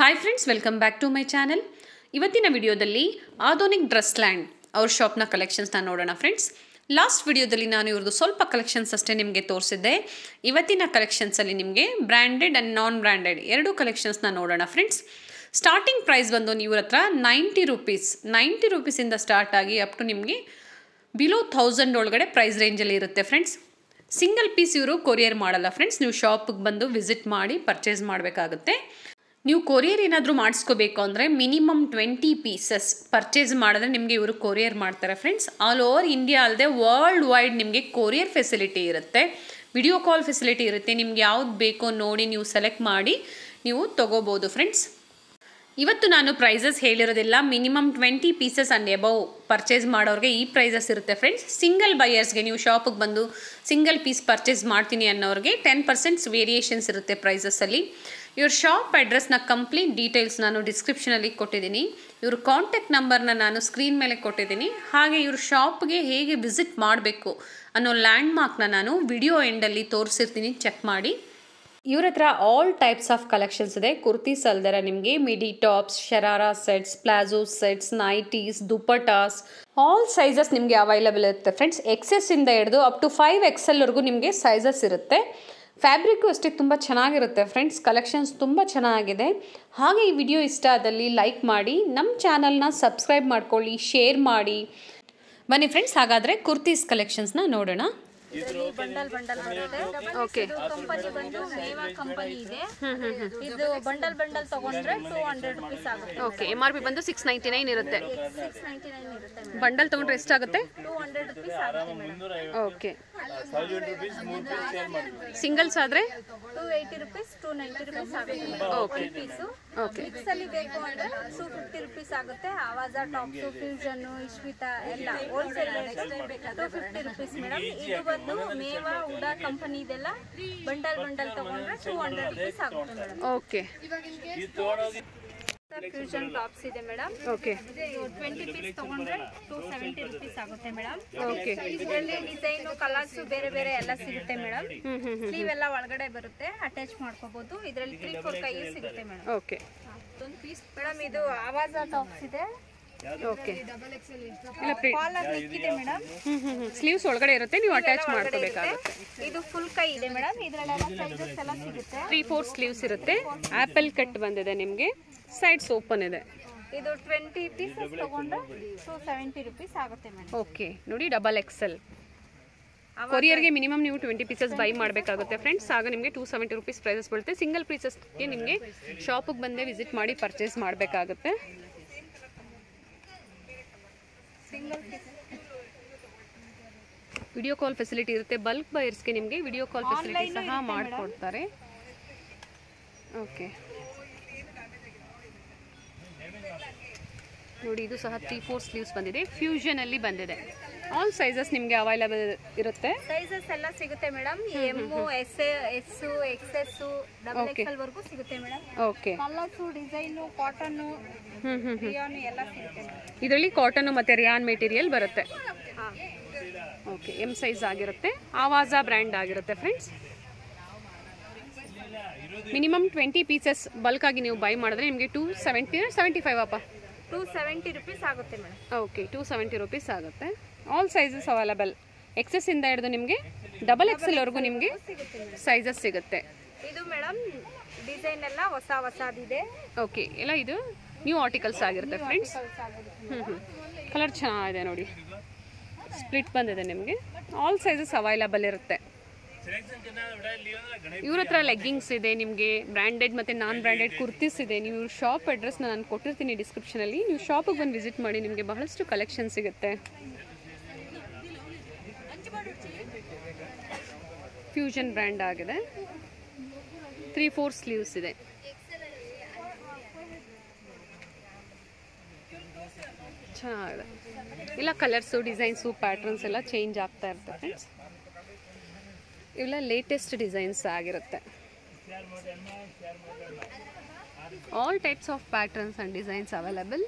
Hi friends welcome back to my channel ಇವತ್ತಿನ ವಿಡಿಯೋದಲ್ಲಿ ಆಧೋನಿಕ್ dress land ಅವ್ರ ಶಾಪ್ನ ಕಲೆಕ್ಷನ್ಸ್ನ ನೋಡೋಣ ಫ್ರೆಂಡ್ಸ್ ಲಾಸ್ಟ್ ವಿಡಿಯೋದಲ್ಲಿ ನಾನು ಇವ್ರದ್ದು ಸ್ವಲ್ಪ ಕಲೆಕ್ಷನ್ಸ್ ಅಷ್ಟೇ ನಿಮಗೆ ತೋರಿಸಿದ್ದೆ ಇವತ್ತಿನ ಕಲೆಕ್ಷನ್ಸಲ್ಲಿ ನಿಮಗೆ ಬ್ರ್ಯಾಂಡೆಡ್ ಆ್ಯಂಡ್ ನಾನ್ ಬ್ರ್ಯಾಂಡೆಡ್ ಎರಡೂ ಕಲೆಕ್ಷನ್ಸ್ನ ನೋಡೋಣ ಫ್ರೆಂಡ್ಸ್ ಸ್ಟಾರ್ಟಿಂಗ್ ಪ್ರೈಸ್ ಬಂದು ಇವ್ರ ಹತ್ರ ನೈಂಟಿ ರುಪೀಸ್ ನೈಂಟಿ ರುಪೀಸಿಂದ ಸ್ಟಾರ್ಟ್ ಆಗಿ ಅಪ್ ಟು ನಿಮಗೆ ಬಿಲೋ ಥೌಸಂಡ್ ಒಳಗಡೆ ಪ್ರೈಸ್ ರೇಂಜಲ್ಲಿ ಇರುತ್ತೆ ಫ್ರೆಂಡ್ಸ್ ಸಿಂಗಲ್ ಪೀಸ್ ಇವರು ಕೊರಿಯರ್ ಮಾಡಲ್ಲ ಫ್ರೆಂಡ್ಸ್ ನೀವು ಶಾಪಿಗೆ ಬಂದು ವಿಸಿಟ್ ಮಾಡಿ ಪರ್ಚೇಸ್ ಮಾಡಬೇಕಾಗುತ್ತೆ ನೀವು ಕೊರಿಯರ್ ಏನಾದರೂ ಮಾಡಿಸ್ಕೋಬೇಕು ಅಂದರೆ ಮಿನಿಮಮ್ ಟ್ವೆಂಟಿ ಪೀಸಸ್ ಪರ್ಚೇಸ್ ಮಾಡಿದ್ರೆ ನಿಮಗೆ ಇವರು ಕೊರಿಯರ್ ಮಾಡ್ತಾರೆ ಫ್ರೆಂಡ್ಸ್ ಆಲ್ ಓವರ್ ಇಂಡಿಯಾ ಅಲ್ಲದೆ ವರ್ಲ್ಡ್ ವೈಡ್ ನಿಮಗೆ ಕೊರಿಯರ್ ಫೆಸಿಲಿಟಿ ಇರುತ್ತೆ ವಿಡಿಯೋ ಕಾಲ್ ಫೆಸಿಲಿಟಿ ಇರುತ್ತೆ ನಿಮ್ಗೆ ಯಾವ್ದು ಬೇಕೋ ನೋಡಿ ನೀವು ಸೆಲೆಕ್ಟ್ ಮಾಡಿ ನೀವು ತೊಗೋಬೋದು ಫ್ರೆಂಡ್ಸ್ ಇವತ್ತು ನಾನು ಪ್ರೈಸಸ್ ಹೇಳಿರೋದಿಲ್ಲ minimum twenty pieces and above purchase ಮಾಡೋರಿಗೆ ಈ ಪ್ರೈಸಸ್ ಇರುತ್ತೆ ಫ್ರೆಂಡ್ಸ್ ಸಿಂಗಲ್ ಬಯರ್ಸ್ಗೆ ನೀವು ಶಾಪಿಗೆ ಬಂದು ಸಿಂಗಲ್ ಪೀಸ್ ಪರ್ಚೇಸ್ ಮಾಡ್ತೀನಿ ಅನ್ನೋರಿಗೆ ಟೆನ್ ಪರ್ಸೆಂಟ್ಸ್ ವೇರಿಯೇಷನ್ಸ್ ಇರುತ್ತೆ ಪ್ರೈಸಸ್ಸಲ್ಲಿ ಇವ್ರ ಶಾಪ್ ಅಡ್ರೆಸ್ನ ಕಂಪ್ಲೀಟ್ ಡೀಟೇಲ್ಸ್ ನಾನು ಡಿಸ್ಕ್ರಿಪ್ಷನಲ್ಲಿ ಕೊಟ್ಟಿದ್ದೀನಿ ಇವ್ರ ಕಾಂಟ್ಯಾಕ್ಟ್ ನಂಬರ್ನ ನಾನು ಸ್ಕ್ರೀನ್ ಮೇಲೆ ಕೊಟ್ಟಿದ್ದೀನಿ ಹಾಗೆ ಇವ್ರ ಶಾಪ್ಗೆ ಹೇಗೆ ವಿಸಿಟ್ ಮಾಡಬೇಕು ಅನ್ನೋ ಲ್ಯಾಂಡ್ ಮಾರ್ಕ್ನ ನಾನು ವಿಡಿಯೋ ಎಂಡಲ್ಲಿ ತೋರಿಸಿರ್ತೀನಿ ಚೆಕ್ ಮಾಡಿ ಇವ್ರ ಹತ್ರ ಆಲ್ ಟೈಪ್ಸ್ ಆಫ್ ಕಲೆಕ್ಷನ್ಸ್ ಇದೆ ಕುರ್ತೀಸ್ ಅಲ್ದರ ನಿಮಗೆ midi tops sharara sets palazzo sets nighties dupattas all sizes ನಿಮಗೆ ಅವೈಲಬಲ್ ಇರುತ್ತೆ ಫ್ರೆಂಡ್ಸ್ ಎಕ್ಸೆಸ್ ಇಂದ ಹಿಡಿದು ಅಪ್ ಟು ಫೈವ್ ಎಕ್ಸೆಲ್ವರೆಗೂ ನಿಮಗೆ ಸೈಜಸ್ ಇರುತ್ತೆ ಫ್ಯಾಬ್ರಿಕ್ಕು ಅಷ್ಟೇ ತುಂಬ ಚೆನ್ನಾಗಿರುತ್ತೆ ಫ್ರೆಂಡ್ಸ್ ಕಲೆಕ್ಷನ್ಸ್ ತುಂಬ ಚೆನ್ನಾಗಿದೆ ಹಾಗೆ ಈ ವಿಡಿಯೋ ಇಷ್ಟ ಆದಲ್ಲಿ ಲೈಕ್ ಮಾಡಿ ನಮ್ಮ ಚಾನಲ್ನ ಸಬ್ಸ್ಕ್ರೈಬ್ ಮಾಡ್ಕೊಳ್ಳಿ ಶೇರ್ ಮಾಡಿ ಬನ್ನಿ ಫ್ರೆಂಡ್ಸ್ ಹಾಗಾದರೆ ಕುರ್ತೀಸ್ ಕಲೆಕ್ಷನ್ಸ್ನ ನೋಡೋಣ ಬಂಡಲ್ ಬಂಡಲ್ ಬರುತ್ತೆ ಓಕೆ ಇದು ಕಂಪನಿ ಬಂದು ಮೇವಾ ಕಂಪನಿ ಇದೆ ಇದು ಬಂಡಲ್ ಬಂಡಲ್ ತಗೊಂಡ್ರೆ ಟೂ ಹಂಡ್ರೆಡ್ ರುಪೀಸ್ ಆಗುತ್ತೆ ಓಕೆ ಎಮ್ ಆರ್ ಪಿ ಬಂದು ಸಿಕ್ಸ್ ನೈಂಟಿ ನೈನ್ ಇರುತ್ತೆ ಸಿಕ್ಸ್ ನೈಂಟಿ ನೈನ್ ಇರುತ್ತೆ ಬಂಡಲ್ ತೊಗೊಂಡ್ರೆ ಎಷ್ಟಾಗುತ್ತೆ ಟೂ ಹಂಡ್ರೆಡ್ ರುಪೀಸ್ ಆಗುತ್ತೆ ಮೇಡಮ್ ಓಕೆ ಸಿಂಗಲ್ಸ್ ಆದರೆ two eighty rupees two ninety rupees ಆಗುತ್ತೆ Okay. One piece okay mix ಅಲ್ಲಿ ಬೇಕು ಅಂದ್ರೆ ಟೂ ಫಿಫ್ಟಿ ರುಪೀಸ್ ಆಗುತ್ತೆ ಆವಾಜ ಟಾಪ್ಸು ಫ್ಯೂಷನ್ ಇಶ್ವಿತಾ ಎಲ್ಲ wholesale two fifty rupees madam ಇದು ಬಂದು ಮೇವಾ ಉಡಾ ಕಂಪನಿ ಇದೆಲ್ಲ ಬಂಡಲ್ ಬಂಡಲ್ ತಗೊಂಡ್ರೆ ಟೂ ಹಂಡ್ರೆಡ್ ರುಪೀಸ್ ಆಗುತ್ತೆ ಮೇಡಮ್ ಓಕೆ ಫ್ಯೂಷನ್ ಟಾಪ್ಸ್ ಇದೆ ಮೇಡಮ್ ಓಕೆ ಟ್ವೆಂಟಿ ಪೀಸ್ ತಗೊಂಡ್ರೆ ಟೂ ಸೆವೆಂಟಿ ರುಪೀಸ್ ಆಗುತ್ತೆ ಮೇಡಮ್ ಓಕೆ ಇದರಲ್ಲಿ ಡಿಸೈನು ಕಲರ್ಸ್ ಬೇರೆ ಬೇರೆ ಎಲ್ಲ ಸಿಗುತ್ತೆ ಮೇಡಮ್ ಸ್ಲೀವ್ ಎಲ್ಲ ಒಳಗಡೆ ಬರುತ್ತೆ ಅಟ್ಯಾಚ್ ಮಾಡ್ಕೋಬಹುದು ಇದರಲ್ಲಿ ತ್ರೀ ಫೋರ್ ಕೈ ಸಿಗುತ್ತೆ ಮೇಡಮ್ ಓಕೆ ಮೇಡಮ್ ಇದು ಆವಾಜ ಟಾಪ್ಸ್ ಇದೆ ಓಕೆ ಇಲ್ಲ ಪ್ರಿ ಕಾಲರ್ ನೆಕ್ ಇದೆ ಮೇಡಮ್ ಹ್ಞೂ ಹ್ಞೂ ಹ್ಞೂ ಸ್ಲೀವ್ಸ್ ಒಳಗಡೆ ಇರುತ್ತೆ ನೀವು ಅಟ್ಯಾಚ್ ಮಾಡ್ಕೋಬೇಕಾಗುತ್ತೆ ಇದು ಫುಲ್ ಕೈ ಇದೆ ಮೇಡಮ್ ಇದರಲ್ಲೆಲ್ಲ ಸೈಜಸ್ ಎಲ್ಲ ಸಿಗುತ್ತೆ ತ್ರೀ ಫೋರ್ ಸ್ಲೀವ್ಸ್ ಇರುತ್ತೆ ಆ್ಯಪಲ್ ಕಟ್ ಬಂದಿದೆ ನಿಮಗೆ ಸೈಡ್ಸ್ ಓಪನ್ ಇದೆ ಇದು ಟ್ವೆಂಟಿ ಪೀಸಸ್ ತಗೊಂಡ್ರೆ ಟೂ ಸೆವೆಂಟಿ ರುಪೀಸ್ ಆಗುತ್ತೆ ಮೇಡಮ್ ಓಕೆ ನೋಡಿ ಡಬಲ್ ಎಕ್ಸೆಲ್ ಕೊರಿಯರ್ಗೆ ಮಿನಿಮಮ್ ನೀವು ಟ್ವೆಂಟಿ ಪೀಸಸ್ ಬೈ ಮಾಡಬೇಕಾಗುತ್ತೆ ಫ್ರೆಂಡ್ಸ್ ಆಗ ನಿಮಗೆ ಟೂ ಸೆವೆಂಟಿ ರುಪೀಸ್ ಪ್ರೈಸಸ್ ಬೀಳುತ್ತೆ ಸಿಂಗಲ್ ಪೀಸಸ್ಗೆ ನಿಮಗೆ ಶಾಪಿಗೆ ಬಂದೇ ವಿಸಿಟ್ ಮಾಡಿ ಪರ್ಚೇಸ್ ಮಾಡಬೇಕಾಗುತ್ತೆ single piece video call facility ಇರುತ್ತೆ ಬಲ್ಕ್ ಬಯರ್ಸ್ಗೆ ನಿಮಗೆ ವಿಡಿಯೋ ಕಾಲ್ ಫೆಸಿಲಿಟಿ ಸಹ ಮಾಡಿಕೊಡ್ತಾರೆ ಓಕೆ ನೋಡಿ ಇದು ಸಹ ತ್ರೀ ಫೋರ್ ಸ್ಲೀವ್ಸ್ ಬಂದಿದೆ ಫ್ಯೂಷನ್ ಅಲ್ಲಿ ಬಂದಿದೆ ಆಲ್ ಸೈಜಸ್ ನಿಮಗೆ ಅವೈಲಬಲ್ ಇರುತ್ತೆ ಸೈಜಸ್ ಎಲ್ಲ ಸಿಗುತ್ತೆ madam M S S X S double XL ವರೆಗೂ ಸಿಗುತ್ತೆ madam okay colours design cotton ಹ್ಞೂ ಹ್ಞೂ ಹ್ಞೂ ರಿಯಾನು ಎಲ್ಲ ಸಿಗುತ್ತೆ ಮೇಡಮ್ ಇದರಲ್ಲಿ ಕಾಟನ್ ಮತ್ತು ರಿಯಾನ್ ಮೆಟೀರಿಯಲ್ ಬರುತ್ತೆ ಹಾಂ ಓಕೆ ಎಮ್ ಸೈಜ್ ಆಗಿರುತ್ತೆ ಆವಾಜ ಬ್ರ್ಯಾಂಡ್ ಆಗಿರುತ್ತೆ ಫ್ರೆಂಡ್ಸ್ ಮಿನಿಮಮ್ ಟ್ವೆಂಟಿ ಪೀಸಸ್ ಬಲ್ಕಾಗಿ ನೀವು ಬೈ ಮಾಡಿದ್ರೆ ನಿಮಗೆ ಟೂ ಸೆವೆಂಟಿ ಸೆವೆಂಟಿ ಫೈವ್ ಅಪ್ಪ ಟೂ ಸೆವೆಂಟಿ ರುಪೀಸ್ ಆಗುತ್ತೆ madam okay two seventy rupees ಆಗುತ್ತೆ ಆಲ್ ಸೈಜಸ್ ಅವೈಲಬಲ್ ಎಕ್ಸಸ್ ಇಂದ ಹಿಡಿದು ನಿಮಗೆ ಡಬಲ್ ಎಕ್ಸೆಲ್ವರೆಗೂ ನಿಮಗೆ ಸಿಗುತ್ತೆ ಮೇಡಮ್ ಸೈಜಸ್ ಸಿಗುತ್ತೆ ಇದು ಮೇಡಮ್ ಡಿಸೈನ್ ಎಲ್ಲ ಹೊಸ ಹೊಸದಿದೆ ಓಕೆ ಎಲ್ಲ ಇದು ನ್ಯೂ ಆರ್ಟಿಕಲ್ಸ್ ಆಗಿರುತ್ತೆ ಫ್ರೆಂಡ್ಸ್ ಹ್ಞೂ ಹ್ಞೂ ಕಲರ್ ಚೆನ್ನಾಗಿದೆ ನೋಡಿ ಸ್ಪ್ಲಿಟ್ ಬಂದಿದೆ ನಿಮಗೆ ಆಲ್ ಸೈಜಸ್ ಅವೈಲಬಲ್ ಇರುತ್ತೆ ಇವ್ರ ಹತ್ರ ಲೆಗ್ಗಿಂಗ್ಸ್ ಇದೆ ನಿಮಗೆ ಬ್ರ್ಯಾಂಡೆಡ್ ಮತ್ತು ನಾನ್ ಬ್ರ್ಯಾಂಡೆಡ್ ಕುರ್ತೀಸ್ ಇದೆ ನೀವು ಶಾಪ್ ಅಡ್ರೆಸ್ನ ನಾನು ಕೊಟ್ಟಿರ್ತೀನಿ ಡಿಸ್ಕ್ರಿಪ್ಷನಲ್ಲಿ ನೀವು ಶಾಪಿಗೆ ಬಂದು ವಿಸಿಟ್ ಮಾಡಿ ನಿಮಗೆ ಬಹಳಷ್ಟು ಕಲೆಕ್ಷನ್ ಸಿಗುತ್ತೆ ಫ್ಯೂಷನ್ ಬ್ರ್ಯಾಂಡ್ ಆಗಿದೆ ತ್ರೀ ಫೋರ್ ಸ್ಲೀವ್ಸ್ ಇದೆ ಚೆನ್ನಾಗಿದೆ ಇಲ್ಲ ಕಲರ್ಸು ಡಿಸೈನ್ಸು ಪ್ಯಾಟ್ರನ್ಸ್ ಎಲ್ಲ ಚೇಂಜ್ ಆಗ್ತಾ ಇರುತ್ತೆ ಫ್ರೆಂಡ್ಸ್ ಇವೆಲ್ಲ ಲೇಟೆಸ್ಟ್ ಡಿಸೈನ್ಸ್ ಆಗಿರುತ್ತೆ all types of patterns and designs available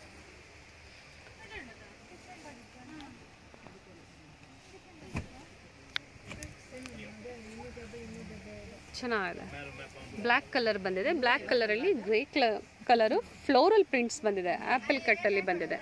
ಚೆನ್ನಾಗಿದೆ ಬ್ಲ್ಯಾಕ್ ಕಲರ್ ಬಂದಿದೆ ಬ್ಲ್ಯಾಕ್ ಕಲರಲ್ಲಿ ಗ್ರೇ ಕಲರು ಫ್ಲೋರಲ್ ಪ್ರಿಂಟ್ಸ್ ಬಂದಿದೆ ಆ್ಯಪಲ್ ಕಟ್ಟಲ್ಲಿ ಬಂದಿದೆ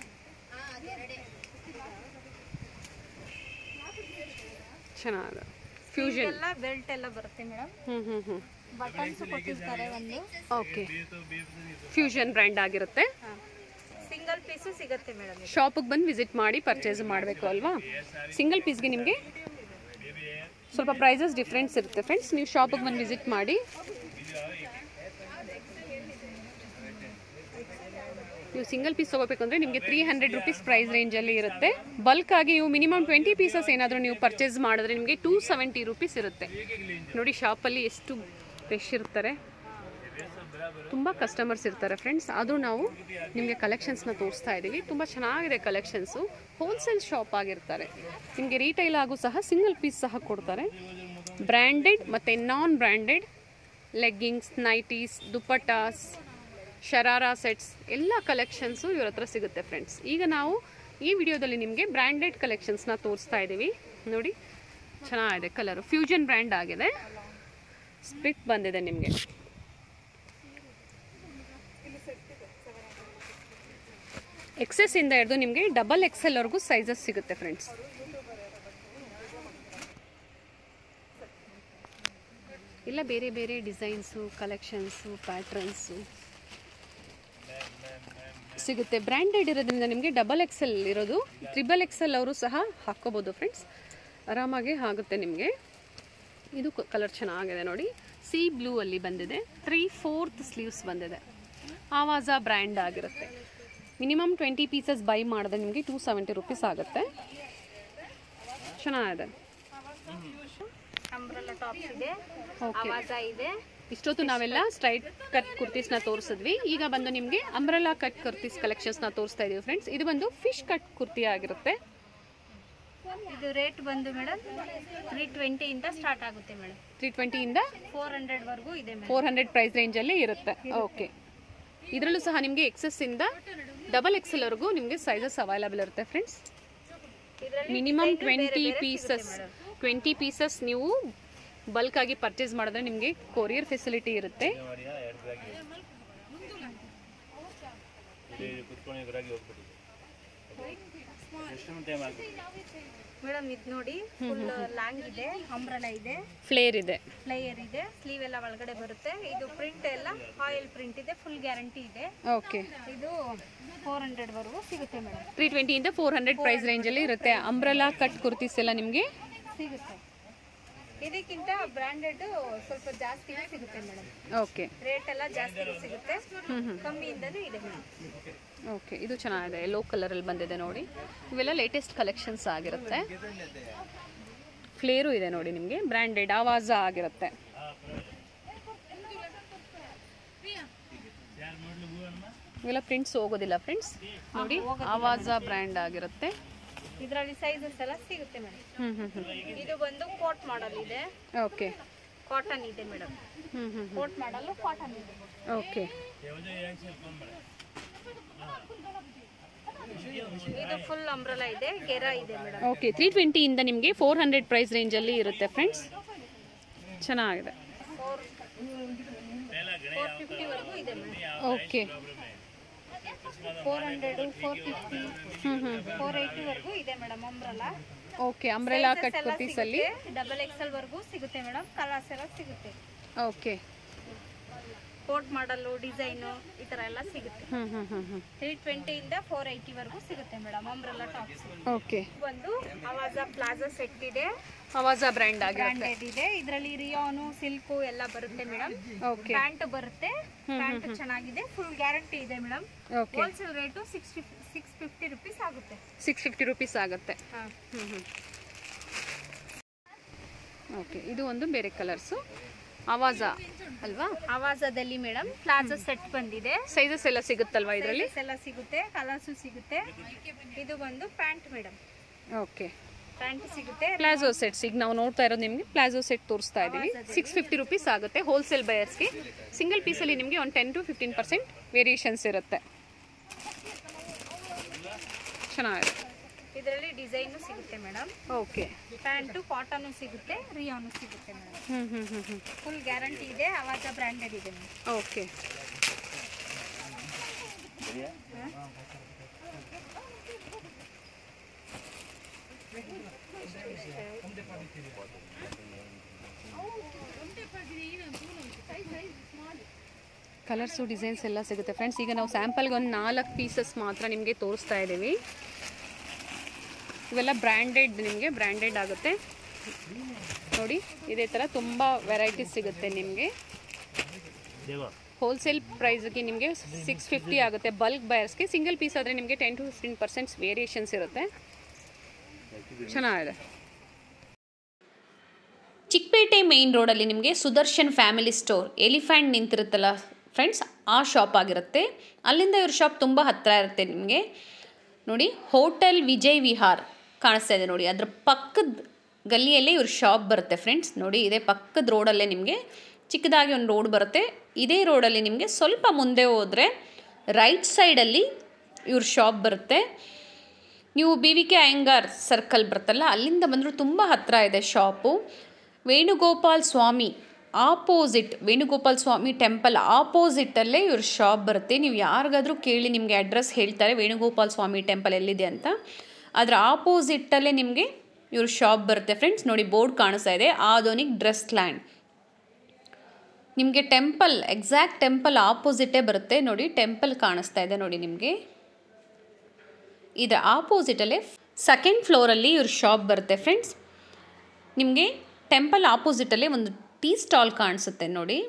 ಚೆನ್ನಾಗಿದೆ ಫ್ಯೂಷನ್ ಎಲ್ಲ ಬೆಲ್ಟ್ ಎಲ್ಲ ಬರುತ್ತೆ ಮೇಡಮ್ ಹ್ಞೂ ಹ್ಞೂ ಹ್ಞೂ ಬಟನ್ಸ್ ಕೊಟ್ಟಿರ್ತಾರೆ ಒಂದು ಓಕೆ ಫ್ಯೂಷನ್ ಬ್ರ್ಯಾಂಡ್ ಆಗಿರುತ್ತೆ ಸಿಂಗಲ್ ಪೀಸು ಸಿಗುತ್ತೆ ಮೇಡಮ್ ಶಾಪಿಗೆ ಬಂದು ವಿಸಿಟ್ ಮಾಡಿ ಪರ್ಚೇಸ್ ಮಾಡಬೇಕು ಅಲ್ವಾ ಸಿಂಗಲ್ ಪೀಸ್ಗೆ ನಿಮಗೆ ಸ್ವಲ್ಪ ಪ್ರೈಸಸ್ ಡಿಫ್ರೆನ್ಸ್ ಇರುತ್ತೆ ಫ್ರೆಂಡ್ಸ್ ನೀವು ಶಾಪಿಗೆ ಬಂದು ವಿಸಿಟ್ ಮಾಡಿ ನೀವು ಸಿಂಗಲ್ ಪೀಸ್ ತೊಗೋಬೇಕು ಅಂದರೆ ನಿಮಗೆ ತ್ರೀ ಹಂಡ್ರೆಡ್ ರುಪೀಸ್ ಪ್ರೈಸ್ ರೇಂಜಲ್ಲಿ ಇರುತ್ತೆ ಬಲ್ಕ್ ಆಗಿ ನೀವು ಮಿನಿಮಮ್ ಟ್ವೆಂಟಿ ಪೀಸಸ್ ಏನಾದರೂ ನೀವು ಪರ್ಚೇಸ್ ಮಾಡಿದ್ರೆ ನಿಮಗೆ ಟೂ ಸೆವೆಂಟಿ ರುಪೀಸ್ ಇರುತ್ತೆ ನೋಡಿ ಶಾಪಲ್ಲಿ ಎಷ್ಟು ಫ್ರೆಶ್ ಇರ್ತಾರೆ ತುಂಬ ಕಸ್ಟಮರ್ಸ್ ಇರ್ತಾರೆ ಫ್ರೆಂಡ್ಸ್ ಅದು ನಾವು ನಿಮಗೆ ಕಲೆಕ್ಷನ್ಸ್ನ ತೋರಿಸ್ತಾ ಇದ್ದೀವಿ ತುಂಬ ಚೆನ್ನಾಗಿದೆ ಕಲೆಕ್ಷನ್ಸು ಹೋಲ್ಸೇಲ್ ಶಾಪ್ ಆಗಿರ್ತಾರೆ ನಿಮಗೆ ರೀಟೈಲ್ ಆಗು ಸಹ ಸಿಂಗಲ್ ಪೀಸ್ ಸಹ ಕೊಡ್ತಾರೆ ಬ್ರ್ಯಾಂಡೆಡ್ ಮತ್ತು non branded leggings nighties dupattas sharara sets ಎಲ್ಲ ಕಲೆಕ್ಷನ್ಸು ಇವ್ರ ಹತ್ರ ಸಿಗುತ್ತೆ ಫ್ರೆಂಡ್ಸ್ ಈಗ ನಾವು ಈ ವಿಡಿಯೋದಲ್ಲಿ ನಿಮಗೆ ಬ್ರ್ಯಾಂಡೆಡ್ ಕಲೆಕ್ಷನ್ಸ್ನ ತೋರಿಸ್ತಾ ಇದ್ದೀವಿ ನೋಡಿ ಚೆನ್ನಾಗಿದೆ ಕಲರು ಫ್ಯೂಷನ್ ಬ್ರ್ಯಾಂಡ್ ಆಗಿದೆ ಸ್ಪ್ಲಿಟ್ ಬಂದಿದೆ ನಿಮಗೆ ಎಕ್ಸೆಸ್ ಇಂದ ಹಿಡಿದು ನಿಮಗೆ ಡಬಲ್ ಎಕ್ಸೆಲ್ ವರೆಗೂ ಸೈಜಸ್ ಸಿಗುತ್ತೆ ಫ್ರೆಂಡ್ಸ್ ಇಲ್ಲ ಬೇರೆ ಬೇರೆ ಡಿಸೈನ್ಸು ಕಲೆಕ್ಷನ್ಸು ಪ್ಯಾಟ್ರನ್ಸು ಸಿಗುತ್ತೆ ಬ್ರ್ಯಾಂಡೆಡ್ ಇರೋದ್ರಿಂದ ನಿಮಗೆ ಡಬಲ್ ಎಕ್ಸೆಲ್ ಇರೋದು ತ್ರಿಬಲ್ ಎಕ್ಸೆಲ್ ಅವರು ಸಹ ಹಾಕ್ಕೋಬೋದು ಫ್ರೆಂಡ್ಸ್ ಆರಾಮಾಗಿ ಆಗುತ್ತೆ ನಿಮಗೆ ಇದು ಕಲರ್ ಚೆನ್ನಾಗಿದೆ ನೋಡಿ ಸಿ ಬ್ಲೂ ಅಲ್ಲಿ ಬಂದಿದೆ ತ್ರೀ ಫೋರ್ತ್ ಸ್ಲೀವ್ಸ್ ಬಂದಿದೆ ಆವಾಜ ಬ್ರ್ಯಾಂಡ್ ಆಗಿರುತ್ತೆ ಮಿನಿಮಮ್ ಟ್ವೆಂಟಿ ಪೀಸಸ್ ಬೈ ಮಾಡಿದ್ರೆ ನಿಮಗೆ ಟೂ ಸೆವೆಂಟಿ ರುಪೀಸ್ ಆಗುತ್ತೆ ಚೆನ್ನಾಗಿದೆ ಅಂಬ್ರೆಲ್ಲ ಟಾಪ್ಸ್ ಇದೆ ಓಕೆ ಆವಾಜ ಇದೆ ಇಷ್ಟೊತ್ತು ನಾವೆಲ್ಲ ಸ್ಟ್ರೈಟ್ ಕಟ್ ಕುರ್ತೀಸ್ನ ತೋರಿಸಿದ್ವಿ ಈಗ ಬಂದು ನಿಮಗೆ ಅಂಬ್ರೆಲಾ ಕಟ್ ಕುರ್ತೀಸ್ ಕಲೆಕ್ಷನ್ಸ್ನ ತೋರಿಸ್ತಾ ಇದೀವಿ ಫ್ರೆಂಡ್ಸ್ ಇದು ಬಂದು ಫಿಶ್ ಕಟ್ ಕುರ್ತಿ ಆಗಿರುತ್ತೆ ಇದು ರೇಟ್ ಬಂದು ಮೇಡಮ್ ತ್ರೀ ಟ್ವೆಂಟಿಯಿಂದ ಸ್ಟಾರ್ಟ್ ಆಗುತ್ತೆ ಮೇಡಮ್ ತ್ರೀ ಟ್ವೆಂಟಿಯಿಂದ ಫೋರ್ ಹಂಡ್ರೆಡ್ ವರೆಗೂ ಇದೆ ಮೇಡಮ್ ಫೋರ್ ಹಂಡ್ರೆಡ್ ಪ್ರೈಸ್ ರೇಂಜಲ್ಲಿ ಇರುತ್ತೆ ಓಕೆ ಇದರಲ್ಲೂ ಸಹ ನಿಮಗೆ ಎಕ್ಸಸ್ ಇಂದ ಡಬಲ್ ಎಕ್ಸೆಲ್ ವರೆಗೂ ನಿಮಗೆ ಸೈಜಸ್ ಅವೈಲಬಲ್ ಇರುತ್ತೆ ಫ್ರೆಂಡ್ಸ್ ಇದರಲ್ಲಿ minimum twenty pieces twenty pieces ನೀವು ಬಲ್ಕ್ ಆಗಿ ಪರ್ಚೇಸ್ ಮಾಡಿದ್ರೆ ನಿಮಗೆ ಕೊರಿಯರ್ ಫೆಸಿಲಿಟಿ ಇರುತ್ತೆ ಮೇಡಮ್ ಇದು ನೋಡಿ ಫುಲ್ ಲಾಂಗ್ ಇದೆ ಅಂಬ್ರೆಲ್ಲ ಇದೆ ಫ್ಲೇರ್ ಇದೆ ಫ್ಲೈಯರ್ ಇದೆ ಸ್ಲೀವ್ ಎಲ್ಲ ಒಳಗಡೆ ಬರುತ್ತೆ ಇದು ಪ್ರಿಂಟ್ ಎಲ್ಲ ಆಯಿಲ್ ಪ್ರಿಂಟ್ ಇದೆ ಫುಲ್ ಗ್ಯಾರಂಟಿ ಇದೆ ಓಕೆ ಇದು ಫೋರ್ ಹಂಡ್ರೆಡ್ ವರೆಗೂ ಸಿಗುತ್ತೆ ಮೇಡಮ್ ತ್ರೀ ಟ್ವೆಂಟಿಯಿಂದ ಫೋರ್ ಹಂಡ್ರೆಡ್ ಪ್ರೈಸ್ ರೇಂಜಲ್ಲಿ ಇರುತ್ತೆ ಅಂಬ್ರೆಲಾ ಕಟ್ ಕುರ್ತೀಸ್ ಎಲ್ಲ ನಿಮಗೆ ಸಿಗುತ್ತೆ ಇದಕ್ಕಿಂತ ಬ್ರ್ಯಾಂಡೆಡ್ ಸ್ವಲ್ಪ ಜಾಸ್ತಿ ಸಿಗುತ್ತೆ ಮೇಡಮ್ ಓಕೆ ರೇಟ್ ಎಲ್ಲ ಜಾಸ್ತಿ ಸಿಗುತ್ತೆ ಕಮ್ಮಿಯಿಂದನೂ ಇದೆ ಮೇಡಮ್ ಓಕೆ ಇದು ಚೆನ್ನಾಗಿದೆ ಲೋ ಕಲರಲ್ಲಿ ಬಂದಿದೆ ನೋಡಿ ಇವೆಲ್ಲ ಲೇಟೆಸ್ಟ್ ಕಲೆಕ್ಷನ್ಸ್ ಆಗಿರುತ್ತೆ ಫ್ಲೇರು ಇದೆ ನೋಡಿ ನಿಮಗೆ ಬ್ರ್ಯಾಂಡೆಡ್ ಆವಾಜ ಆಗಿರುತ್ತೆ ಇವೆಲ್ಲ ಪ್ರಿಂಟ್ಸ್ ಹೋಗೋದಿಲ್ಲ ಫ್ರೆಂಡ್ಸ್ ನೋಡಿ ಆವಾಜ ಬ್ರ್ಯಾಂಡ್ ಆಗಿರುತ್ತೆ ಇದರಲ್ಲಿ ಸೈಜಸ್ ಎಲ್ಲ ಸಿಗುತ್ತೆ ಮೇಡಮ್ ಹ್ಞೂ ಹ್ಞೂ ಹ್ಞೂ ಇದು ಬಂದು ಕೋಟ್ ಮಾಡಲ್ ಇದೆ ಓಕೆ ಕಾಟನ್ ಇದೆ ಮೇಡಮ್ ಹ್ಞೂ ಹ್ಞೂ ಕೋಟ್ ಮಾಡಲು ಕಾಟನ್ ಇದೆ ಓಕೆ ಇದು ಫುಲ್ ಅಂಬ್ರಲಾ ಇದೆ ಗೆರ ಇದೆ ಮೇಡಮ್ ಓಕೆ ತ್ರೀ ಟ್ವೆಂಟಿಯಿಂದ ನಿಮಗೆ ಫೋರ್ ಹಂಡ್ರೆಡ್ ಪ್ರೈಸ್ ರೇಂಜಲ್ಲಿ ಇರುತ್ತೆ ಫ್ರೆಂಡ್ಸ್ ಚೆನ್ನಾಗಿದೆ ಫೋರ್ ಫೋರ್ ಫಿಫ್ಟಿವರೆಗೂ ಇದೆ madam okay four hundred four fifty ಹ್ಞೂ ಹ್ಞೂ ಫೋರ್ ಏಯ್ಟಿವರೆಗೂ ಇದೆ madam umbrella okay umbrella cut ಕುರ್ತೀಸಲ್ಲಿ ಡಬಲ್ ಎಕ್ಸೆಲ್ ವರೆಗೂ ಸಿಗುತ್ತೆ ಮೇಡಮ್ ಕಲರ್ಸ್ ಎಲ್ಲ ಸಿಗುತ್ತೆ ಓಕೆ ಕೋಟ್ ಮಾಡಲು ಡಿಸೈನು ಈ ಥರ ಎಲ್ಲ ಸಿಗುತ್ತೆ ಹ್ಞೂ ಹ್ಞೂ ಹ್ಞೂ ಹ್ಞೂ ತ್ರೀ ಟ್ವೆಂಟಿಯಿಂದ ಫೋರ್ ಏಯ್ಟಿವರೆಗೂ ಸಿಗುತ್ತೆ ಮೇಡಮ್ ಅಂಬ್ರೆಲ್ಲ ಟಾಪ್ಸ್ ಓಕೆ ಒಂದು ಅವಾಜ ಪ್ಲಾಜಾ ಸೆಟ್ ಇದೆ ಅವಾಜ ಬ್ರ್ಯಾಂಡ್ ಆಗಿರುತ್ತೆ ಬ್ರ್ಯಾಂಡೆಡ್ ಇದೆ ಇದರಲ್ಲಿ ರಿಯಾನು ಸಿಲ್ಕು ಎಲ್ಲ ಬರುತ್ತೆ ಮೇಡಮ್ ಓಕೆ ಪ್ಯಾಂಟ್ ಬರುತ್ತೆ ಪ್ಯಾಂಟ್ ಚೆನ್ನಾಗಿದೆ ಫುಲ್ ಗ್ಯಾರಂಟಿ ಇದೆ madam okay wholesale rate six six fifty rupees ಆಗುತ್ತೆ ಸಿಕ್ಸ್ ಫಿಫ್ಟಿ ರುಪೀಸ್ ಆಗುತ್ತೆ ಹಾಂ ಹ್ಞೂ ಹ್ಞೂ ಓಕೆ ಇದು ಒಂದು ಬೇರೆ ಕಲರ್ಸು ಆವಾಜ ಅಲ್ವಾ ಆವಾಜದಲ್ಲಿ ಮೇಡಮ್ ಪ್ಲಾಜಾ ಸೆಟ್ ಬಂದಿದೆ ಸೈಜಸ್ ಎಲ್ಲ ಸಿಗುತ್ತಲ್ವಾ ಇದರಲ್ಲಿ Sizes ಎಲ್ಲ ಸಿಗುತ್ತೆ ಕಲರ್ಸು ಸಿಗುತ್ತೆ ಇದು ಬಂದು ಪ್ಯಾಂಟ್ ಮೇಡಮ್ ಓಕೆ ಪ್ಯಾಂಟ್ ಸಿಗುತ್ತೆ ಪ್ಲಾಜೋ ಸೆಟ್ಸ್ ಈಗ ನಾವು ನೋಡ್ತಾ ಇರೋದು ನಿಮಗೆ ಪ್ಲಾಜೋ ಸೆಟ್ ತೋರಿಸ್ತಾ ಇದ್ದೀವಿ ಸಿಕ್ಸ್ ಫಿಫ್ಟಿ ರುಪೀಸ್ ಆಗುತ್ತೆ ಹೋಲ್ಸೇಲ್ ಬಯರ್ಸ್ಗೆ ಸಿಂಗಲ್ ಪೀಸಲ್ಲಿ ನಿಮಗೆ ಒಂದು ten to fifteen percent variations ಇರುತ್ತೆ ಚೆನ್ನಾಗಿದೆ ಇದರಲ್ಲಿ ಡಿಸೈನು ಸಿಗುತ್ತೆ ಮೇಡಮ್ ಓಕೆ ಪ್ಯಾಂಟು ಕಾಟನು ಸಿಗುತ್ತೆ ರಿಯಾನು ಸಿಗುತ್ತೆ ಮೇಡಮ್ ಹ್ಞೂ ಹ್ಞೂ ಹ್ಞೂ ಹ್ಞೂ ಫುಲ್ ಗ್ಯಾರಂಟಿ ಇದೆ ಅವಾಜ ಬ್ರ್ಯಾಂಡೆಡ್ ಇದೆ ಮೇಡಮ್ ಓಕೆ ಕಲರ್ಸು ಡಿಸೈನ್ಸ್ ಎಲ್ಲ ಸಿಗುತ್ತೆ ಫ್ರೆಂಡ್ಸ್ ಈಗ ನಾವು ಸ್ಯಾಂಪಲ್ಗೆ ಒಂದು ನಾಲ್ಕು ಪೀಸಸ್ ಮಾತ್ರ ನಿಮಗೆ ತೋರಿಸ್ತಾ ಇದ್ದೀವಿ ಇವೆಲ್ಲ ಬ್ರ್ಯಾಂಡೆಡ್ ನಿಮಗೆ ಬ್ರ್ಯಾಂಡೆಡ್ ಆಗುತ್ತೆ ನೋಡಿ ಇದೇ ಥರ ತುಂಬ ವೆರೈಟೀಸ್ ಸಿಗುತ್ತೆ ನಿಮಗೆ ಹೋಲ್ಸೇಲ್ ಪ್ರೈಸ್ಗೆ ನಿಮಗೆ ಸಿಕ್ಸ್ ಫಿಫ್ಟಿ ಆಗುತ್ತೆ ಬಲ್ಕ್ ಬಯರ್ಸ್ಗೆ ಸಿಂಗಲ್ ಪೀಸ್ ಆದರೆ ನಿಮಗೆ ten to fifteen percents variations ಇರುತ್ತೆ ಚೆನ್ನಾಗಿದೆ ಚಿಕ್ಕಪೇಟೆ ಮೇಯ್ನ್ ರೋಡಲ್ಲಿ ನಿಮಗೆ ಸುದರ್ಶನ್ ಫ್ಯಾಮಿಲಿ ಸ್ಟೋರ್ ಎಲಿಫ್ಯಾಂಟ್ ನಿಂತಿರುತ್ತಲ್ಲ ಫ್ರೆಂಡ್ಸ್ ಆ ಶಾಪ್ ಆಗಿರುತ್ತೆ ಅಲ್ಲಿಂದ ಇವ್ರ ಶಾಪ್ ತುಂಬ ಹತ್ತಿರ ಇರುತ್ತೆ ನಿಮಗೆ ನೋಡಿ ಹೋಟೆಲ್ ವಿಜಯ್ ವಿಹಾರ್ ಕಾಣಿಸ್ತಾ ಇದೆ ನೋಡಿ ಅದ್ರ ಪಕ್ಕದ ಗಲ್ಲಿಯಲ್ಲೇ ಇವ್ರ ಶಾಪ್ ಬರುತ್ತೆ ಫ್ರೆಂಡ್ಸ್ ನೋಡಿ ಇದೇ ಪಕ್ಕದ ರೋಡಲ್ಲೇ ನಿಮಗೆ ಚಿಕ್ಕದಾಗಿ ಒಂದು ರೋಡ್ ಬರುತ್ತೆ ಇದೇ ರೋಡಲ್ಲಿ ನಿಮಗೆ ಸ್ವಲ್ಪ ಮುಂದೆ ಹೋದರೆ ರೈಟ್ ಸೈಡಲ್ಲಿ ಇವ್ರ ಶಾಪ್ ಬರುತ್ತೆ ನೀವು B V K Iyengar circle ಬರುತ್ತಲ್ಲ ಅಲ್ಲಿಂದ ಬಂದರೂ ತುಂಬ ಹತ್ತಿರ ಇದೆ shop Venugopal Swamy opposite Venugopal Swamy temple ಆಪೋಸಿಟಲ್ಲೇ ಇವ್ರ ಶಾಪ್ ಬರುತ್ತೆ ನೀವು ಯಾರಿಗಾದರೂ ಕೇಳಿ ನಿಮಗೆ ಅಡ್ರೆಸ್ ಹೇಳ್ತಾರೆ ವೇಣುಗೋಪಾಲ್ ಸ್ವಾಮಿ ಟೆಂಪಲ್ ಎಲ್ಲಿದೆ ಅಂತ ಅದರ ಆಪೋಸಿಟ್ಟಲ್ಲೇ ನಿಮಗೆ ಇವ್ರ ಶಾಪ್ ಬರುತ್ತೆ ಫ್ರೆಂಡ್ಸ್ ನೋಡಿ ಬೋರ್ಡ್ ಕಾಣಿಸ್ತಾ ಇದೆ ಆಧೋನಿಕ್ ಡ್ರೆಸ್ ಲ್ಯಾಂಡ್ ನಿಮಗೆ ಟೆಂಪಲ್ ಎಕ್ಸಾಕ್ಟ್ ಟೆಂಪಲ್ ಆಪೋಸಿಟೇ ಬರುತ್ತೆ ನೋಡಿ ಟೆಂಪಲ್ ಕಾಣಿಸ್ತಾ ಇದೆ ನೋಡಿ ನಿಮಗೆ ಇದರ ಆಪೋಸಿಟಲ್ಲೇ ಸೆಕೆಂಡ್ ಫ್ಲೋರಲ್ಲಿ ಇವ್ರ ಶಾಪ್ ಬರುತ್ತೆ ಫ್ರೆಂಡ್ಸ್ ನಿಮಗೆ ಟೆಂಪಲ್ ಆಪೋಸಿಟಲ್ಲೇ ಒಂದು ಟೀ ಸ್ಟಾಲ್ ಕಾಣಿಸುತ್ತೆ ನೋಡಿ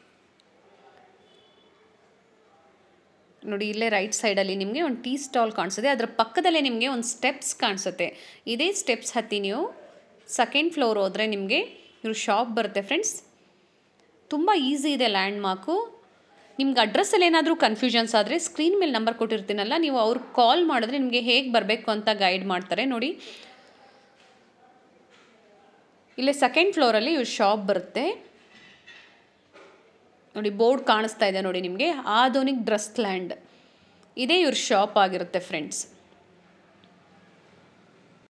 ನೋಡಿ ಇಲ್ಲೇ ರೈಟ್ ಸೈಡಲ್ಲಿ ನಿಮಗೆ ಒಂದು ಟೀ ಸ್ಟಾಲ್ ಕಾಣಿಸುತ್ತೆ ಅದರ ಪಕ್ಕದಲ್ಲೇ ನಿಮಗೆ ಒಂದು ಸ್ಟೆಪ್ಸ್ ಕಾಣಿಸುತ್ತೆ ಇದೇ ಸ್ಟೆಪ್ಸ್ ಹತ್ತಿ ನೀವು ಸೆಕೆಂಡ್ ಫ್ಲೋರ್ ಹೋದರೆ ನಿಮಗೆ ಇವ್ರ ಶಾಪ್ ಬರುತ್ತೆ ಫ್ರೆಂಡ್ಸ್ ತುಂಬ ಈಸಿ ಇದೆ ಲ್ಯಾಂಡ್ ಮಾರ್ಕು ನಿಮ್ಗೆ ಅಡ್ರೆಸ್ಸಲ್ಲಿ ಏನಾದರೂ ಕನ್ಫ್ಯೂಷನ್ಸ್ ಆದರೆ ಸ್ಕ್ರೀನ್ ಮೇಲೆ ನಂಬರ್ ಕೊಟ್ಟಿರ್ತೀನಲ್ಲ ನೀವು ಅವ್ರಿಗೆ ಕಾಲ್ ಮಾಡಿದ್ರೆ ನಿಮಗೆ ಹೇಗೆ ಬರಬೇಕು ಅಂತ ಗೈಡ್ ಮಾಡ್ತಾರೆ ನೋಡಿ ಇಲ್ಲೇ ಸೆಕೆಂಡ್ ಫ್ಲೋರಲ್ಲಿ ಇವ್ರ ಶಾಪ್ ಬರುತ್ತೆ ನೋಡಿ ಬೋರ್ಡ್ ಕಾಣಿಸ್ತಾ ಇದೆ ನೋಡಿ ನಿಮಗೆ ಆಧುನಿಕ್ ಡ್ರೆಸ್ ಲ್ಯಾಂಡ್ ಇದೇ ಇವ್ರ ಶಾಪ್ ಆಗಿರುತ್ತೆ ಫ್ರೆಂಡ್ಸ್